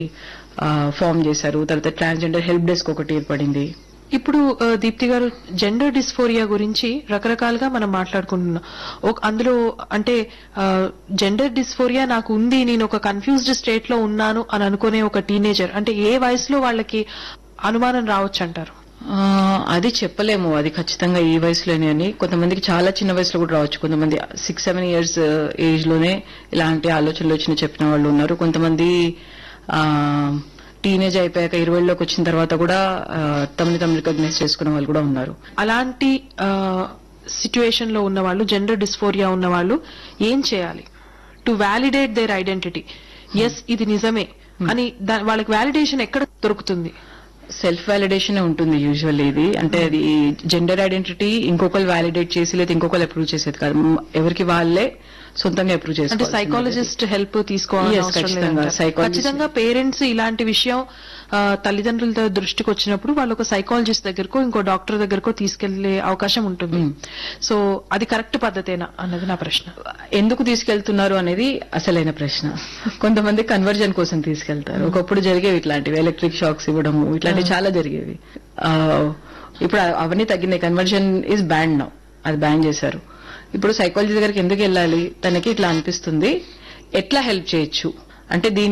Form చేశారు తర్వాత transgender help desk ఒకటి ఏర్పడింది ఇప్పుడు ఆ, దీప్తి గారు జెండర్ డిస్ఫోరియా గురించి రకరకాలుగా మనం మాట్లాడుకుంటున్నాం ఒక- అందులో అంటే జెండర్ డిస్ఫోరియా నాకు ఉంది నేను ఒక కన్ఫ్యూజ్డ్ స్టేట్ లో ఉన్నాను అని అనుకునే ఒక టీనేజర్ అంటే ఏ వయసులో వాళ్ళకి అనుమానం రావచ్చు అంటారు ఆ, అది చెప్పలేము అది ఖచ్చితంగా ఈ వయసులోనే అని కొంతమందికి చాలా చిన్న వయసులో కూడా రావచ్చు కొంతమంది సిక్స్ సెవెన్ ఇయర్స్ ఏజ్ లోనే ఇలాంటి ఆలోచనలు వచ్చిన చెప్పిన వాళ్ళు ఉన్నారు కొంతమంది టీనేజ్ అయిపోయాక ఇరవైలోకి వచ్చిన తర్వాత కూడా ఆ, తమని తమ రికగ్నైజ్ చేసుకున్న వాళ్ళు కూడా ఉన్నారు అలాంటి సిచ్యువేషన్ లో ఉన్న వాళ్ళు జెండర్ డిస్ఫోరియా ఉన్న వాళ్ళు ఏం చేయాలి to validate their identity yes ఇది నిజమే అని దా- వాళ్ళకి వ్యాలిడేషన్ ఎక్కడ దొరుకుతుంది సెల్ఫ్ వ్యాలిడేషన్ ఉంటుంది యూజువల్లీ ఇది అంటే అది జెండర్ ఐడెంటిటీ ఇంకొకరు వ్యాలిడేట్ చేసి లేదా ఇంకొకరు అప్రూవ్ చేసేది కాదు మ్, ఎవరికి వాళ్ళే సొంతంగా అప్రూవ్ అంటే చేసుకోవాలి సైకాలజిస్ట్ హెల్ప్ తీసుకోవాలి Yes, ఖచ్చితంగా. Psychologist- ఖచ్చితంగా పేరెంట్స్ ఇలాంటి విషయం ఆ, తల్లిదండ్రుల దృష్టికి వచ్చినప్పుడు వాళ్ళు ఒక సైకాలజిస్ట్ దగ్గరకో ఇంకో డాక్టర్ దగ్గరకో తీసుకెళ్లే అవకాశం ఉంటుంది సో అది కరెక్ట్ పద్ధతేనా అన్నది నా ప్రశ్న ఎందుకు తీసుకెళ్తున్నారు అనేది అసలైన ప్రశ్న కొంతమంది కన్వర్జన్ కోసం తీసుకెళ్తారు ఒకప్పుడు జరిగేవి ఇట్లాంటివి ఎలక్ట్రిక్ షాక్స్ ఇవ్వడము ఇట్లాంటివి చాలా జరిగేవి ఆ, ఇప్పుడు అ- అవన్నీ తగ్గినాయి కన్వర్జన్ ఈజ్ బ్యాండ్ నౌ అది బ్యాన్ చేశారు ఇప్పుడు సైకాలజీ దగ్గరికి ఎందుకు వెళ్ళాలి తనకి ఇట్లా అనిపిస్తుంది ఎట్లా హెల్ప్ చేయొచ్చు అంటే దీని